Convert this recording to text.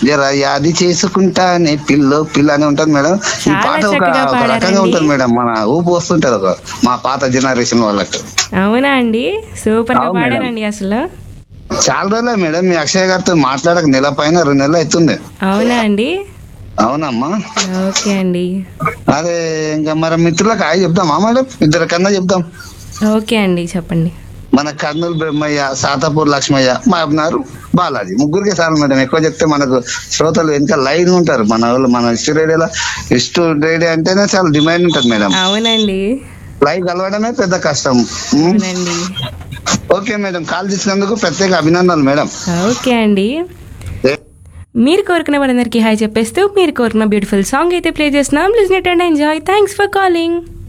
జర యాది చేసుకుంటానే పిల్లో పిల్ల అని ఉంటది మేడం ఈ చాలా పాట ఒక చక్కగా ఒక పాడారండి. రకంగా ఉంటది మేడం మన ఊపు వస్తుంటది ఒక మా పాత జనరేషన్ వాళ్ళకి అవునా అండి సూపర్ గా అవును మేడం. పాడారండి అసలు చాలా రోజులే మేడం మీ అక్షయ్ గారితో మాట్లాడక నెల పైన రెండు నెలలు అవుతుంది అవునా అండి అవునమ్మా ఓకే అండి అదే ఇంకా మరి మిత్రులకు హాయ్ చెప్దామా మేడం ఇద్దరు కన్నా చెప్దాం ఓకే అండి చెప్పండి మన కర్నూలు బ్రహ్మయ్య సాతాపూర్ లక్ష్మయ్య మా అబ్నారు బాలాజీ ముగ్గురికి చాలు మేడం ఎక్కువ చెప్తే మనకు శ్రోతలు వెనక లైన్ ఉంటారు మన వాళ్ళు మన ఇష్ట రేడియోలో ఇష్ట రేడియో అంటేనే చాలా డిమాండ్ ఉంటుంది మేడం అవునండి లైవ్ కలవడమే పెద్ద కష్టం ఉమ్. అవునండి ఓకే మేడం కాల్ చేసినందుకు ప్రత్యేక అభినందనలు మేడం ఓకే అండి మీరు కోరుకున్న వాళ్ళందరికీ హాయ్ చెప్పేస్తూ మీరు కోరుకున్న బ్యూటిఫుల్ సాంగ్ అయితే ప్లే చేస్తున్నాం listen it and enjoy thanks for calling